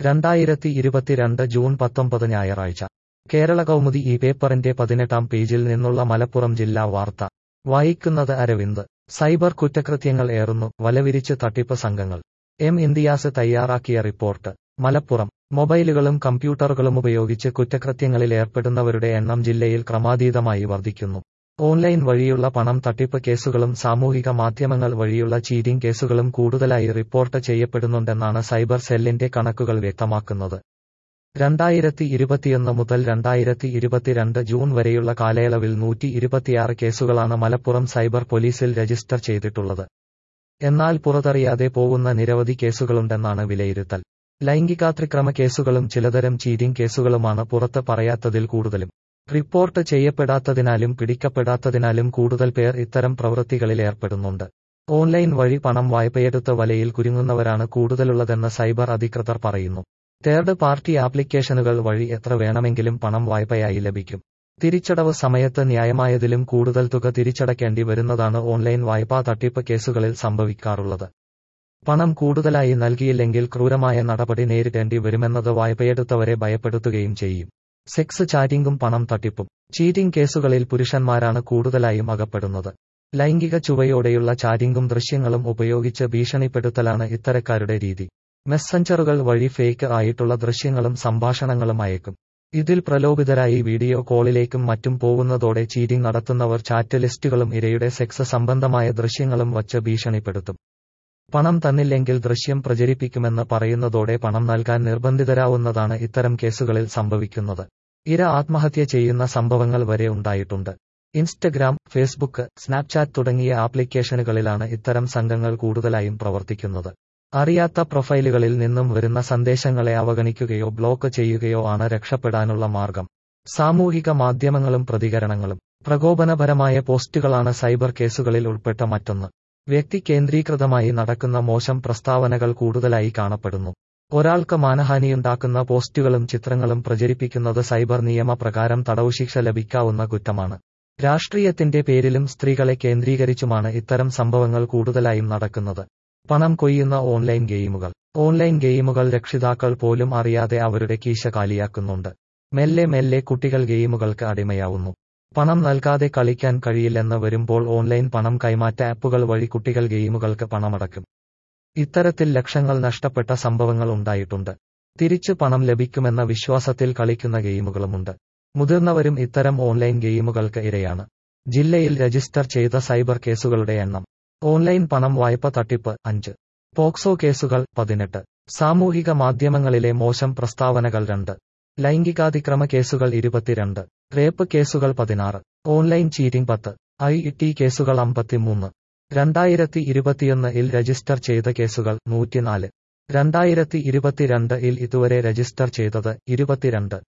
രണ്ടായിരത്തി ഇരുപത്തിരണ്ട് ജൂൺ പത്തൊമ്പത് ഞായറാഴ്ച കേരള കൗമുദി ഈ പേപ്പറിന്റെ പതിനെട്ടാം പേജിൽ നിന്നുള്ള മലപ്പുറം ജില്ലാ വാർത്ത വായിക്കുന്നത് അരവിന്ദ് സൈബർ കുറ്റകൃത്യങ്ങൾ ഏറുന്നു വലവിരിച്ച് തട്ടിപ്പ് സംഘങ്ങൾ എം ഇന്ത്യാസ് തയ്യാറാക്കിയ റിപ്പോർട്ട് മലപ്പുറം മൊബൈലുകളും കമ്പ്യൂട്ടറുകളും ഉപയോഗിച്ച് കുറ്റകൃത്യങ്ങളിൽ ഏർപ്പെടുന്നവരുടെ എണ്ണം ജില്ലയിൽ ക്രമാതീതമായി വർദ്ധിക്കുന്നു ഓൺലൈൻ വഴിയുള്ള പണം തട്ടിപ്പ് കേസുകളും സാമൂഹിക മാധ്യമങ്ങൾ വഴിയുള്ള ചീറ്റിംഗ് കേസുകളും കൂടുതലായി റിപ്പോർട്ട് ചെയ്യപ്പെടുന്നുണ്ടെന്നാണ് സൈബർ സെല്ലിന്റെ കണക്കുകൾ വ്യക്തമാക്കുന്നത് രണ്ടായിരത്തി ഇരുപത്തിയൊന്ന് മുതൽ രണ്ടായിരത്തി ഇരുപത്തിരണ്ട് ജൂൺ വരെയുള്ള കാലയളവിൽ നൂറ്റി ഇരുപത്തിയാറ് കേസുകളാണ് മലപ്പുറം സൈബർ പോലീസിൽ രജിസ്റ്റർ ചെയ്തിട്ടുള്ളത് എന്നാൽ പുറത്തറിയാതെ പോകുന്ന നിരവധി കേസുകളുണ്ടെന്നാണ് വിലയിരുത്തൽ ലൈംഗികാതിക്രമ കേസുകളും ചിലതരം ചീറ്റിംഗ് കേസുകളുമാണ് പുറത്ത് പറയാത്തതിൽ കൂടുതലും റിപ്പോർട്ട് ചെയ്യപ്പെടാത്തതിനാലും പിടിക്കപ്പെടാത്തതിനാലും കൂടുതൽ പേർ ഇത്തരം പ്രവൃത്തികളിൽ ഏർപ്പെടുന്നുണ്ട് ഓൺലൈൻ വഴി പണം വായ്പയെടുത്ത് വലയിൽ കുരുങ്ങുന്നവരാണ് കൂടുതലുള്ളതെന്ന് സൈബർ അധികൃതർ പറയുന്നു തേർഡ് പാർട്ടി ആപ്ലിക്കേഷനുകൾ വഴി എത്ര വേണമെങ്കിലും പണം വായ്പയായി ലഭിക്കും തിരിച്ചടവ് സമയത്ത് ന്യായമായതിലും കൂടുതൽ തുക തിരിച്ചടയ്ക്കേണ്ടി വരുന്നതാണ് ഓൺലൈൻ വായ്പാ തട്ടിപ്പ് കേസുകളിൽ സംഭവിക്കാറുള്ളത് പണം കൂടുതലായി നൽകിയില്ലെങ്കിൽ ക്രൂരമായ നടപടി നേരിടേണ്ടി വരുമെന്നത് വായ്പയെടുത്തവരെ ഭയപ്പെടുത്തുകയും ചെയ്യും സെക്സ് ചാറ്റിംഗും പണം തട്ടിപ്പും ചീറ്റിംഗ് കേസുകളിൽ പുരുഷന്മാരാണ് കൂടുതലായും അകപ്പെടുന്നത് ലൈംഗിക ചുവയോടെയുള്ള ചാറ്റിംഗും ദൃശ്യങ്ങളും ഉപയോഗിച്ച് ഭീഷണിപ്പെടുത്തലാണ് ഇത്തരക്കാരുടെ രീതി മെസ്സഞ്ചറുകൾ വഴി ഫേക്ക് ആയിട്ടുള്ള ദൃശ്യങ്ങളും സംഭാഷണങ്ങളും അയക്കും ഇതിൽ പ്രലോഭിതരായി വീഡിയോ കോളിലേക്കും മറ്റും പോകുന്നതോടെ ചീറ്റിംഗ് നടത്തുന്നവർ ചാറ്റ് ലിസ്റ്റുകളും ഇരയുടെ സെക്സ് സംബന്ധമായ ദൃശ്യങ്ങളും വച്ച് ഭീഷണിപ്പെടുത്തും പണം തന്നില്ലെങ്കിൽ ദൃശ്യം പ്രചരിപ്പിക്കുമെന്ന് പറയുന്നതോടെ പണം നൽകാൻ നിർബന്ധിതരാവുന്നതാണ് ഇത്തരം കേസുകളിൽ സംഭവിക്കുന്നത് ഇര ആത്മഹത്യ ചെയ്യുന്ന സംഭവങ്ങൾ വരെ ഉണ്ടായിട്ടുണ്ട് ഇൻസ്റ്റഗ്രാം ഫേസ്ബുക്ക് സ്നാപ്ചാറ്റ് തുടങ്ങിയ ആപ്ലിക്കേഷനുകളിലാണ് ഇത്തരം സംഘങ്ങൾ കൂടുതലായും പ്രവർത്തിക്കുന്നത് അറിയാത്ത പ്രൊഫൈലുകളിൽ നിന്നും വരുന്ന സന്ദേശങ്ങളെ അവഗണിക്കുകയോ ബ്ലോക്ക് ചെയ്യുകയോ ആണ് രക്ഷപ്പെടാനുള്ള മാർഗം സാമൂഹിക മാധ്യമങ്ങളും പ്രതികരണങ്ങളും പ്രകോപനപരമായ പോസ്റ്റുകളാണ് സൈബർ കേസുകളിൽ ഉൾപ്പെട്ട മറ്റൊന്ന് വ്യക്തി കേന്ദ്രീകൃതമായി നടക്കുന്ന മോശം പ്രസ്താവനകൾ കൂടുതലായി കാണപ്പെടുന്നു ഒരാൾക്ക് മാനഹാനിയുണ്ടാക്കുന്ന പോസ്റ്റുകളും ചിത്രങ്ങളും പ്രചരിപ്പിക്കുന്നത് സൈബർ നിയമപ്രകാരം തടവുശിക്ഷ ലഭിക്കാവുന്ന കുറ്റമാണ് രാഷ്ട്രീയത്തിന്റെ പേരിലും സ്ത്രീകളെ കേന്ദ്രീകരിച്ചുമാണ് ഇത്തരം സംഭവങ്ങൾ കൂടുതലായും നടക്കുന്നത് പണം കൊയ്യുന്ന ഓൺലൈൻ ഗെയിമുകൾ ഓൺലൈൻ ഗെയിമുകൾ രക്ഷിതാക്കൾ പോലും അറിയാതെ അവരുടെ കീശ കാലിയാക്കുന്നുണ്ട് മെല്ലെ മെല്ലെ കുട്ടികൾ ഗെയിമുകൾക്ക് അടിമയാവുന്നു പണം നൽകാതെ കളിക്കാൻ കഴിയില്ലെന്ന് വരുമ്പോൾ ഓൺലൈൻ പണം കൈമാറ്റ ആപ്പുകൾ വഴി കുട്ടികൾ ഗെയിമുകൾക്ക് പണമടക്കും ഇത്തരത്തിൽ ലക്ഷങ്ങൾ നഷ്ടപ്പെട്ട സംഭവങ്ങൾ ഉണ്ടായിട്ടുണ്ട് തിരിച്ചു പണം ലഭിക്കുമെന്ന വിശ്വാസത്തിൽ കളിക്കുന്ന ഗെയിമുകളുമുണ്ട് മുതിർന്നവരും ഇത്തരം ഓൺലൈൻ ഗെയിമുകൾക്ക് ഇരയാണ് ജില്ലയിൽ രജിസ്റ്റർ ചെയ്ത സൈബർ കേസുകളുടെ എണ്ണം ഓൺലൈൻ പണം വായ്പ തട്ടിപ്പ് അഞ്ച് പോക്സോ കേസുകൾ പതിനെട്ട് സാമൂഹിക മാധ്യമങ്ങളിലെ മോശം പ്രസ്താവനകൾ രണ്ട് ലൈംഗികാതിക്രമ കേസുകൾ ഇരുപത്തിരണ്ട് റേപ്പ് കേസുകൾ പതിനാറ് ഓൺലൈൻ ചീറ്റിംഗ് പത്ത് ഐ ടി കേസുകൾ അമ്പത്തിമൂന്ന് രണ്ടായിരത്തി ഇരുപത്തിയൊന്ന് ഇൽ രജിസ്റ്റർ ചെയ്ത കേസുകൾ നൂറ്റിനാല് രണ്ടായിരത്തി ഇരുപത്തിരണ്ട് ഇൽ ഇതുവരെ രജിസ്റ്റർ ചെയ്തത് ഇരുപത്തിരണ്ട്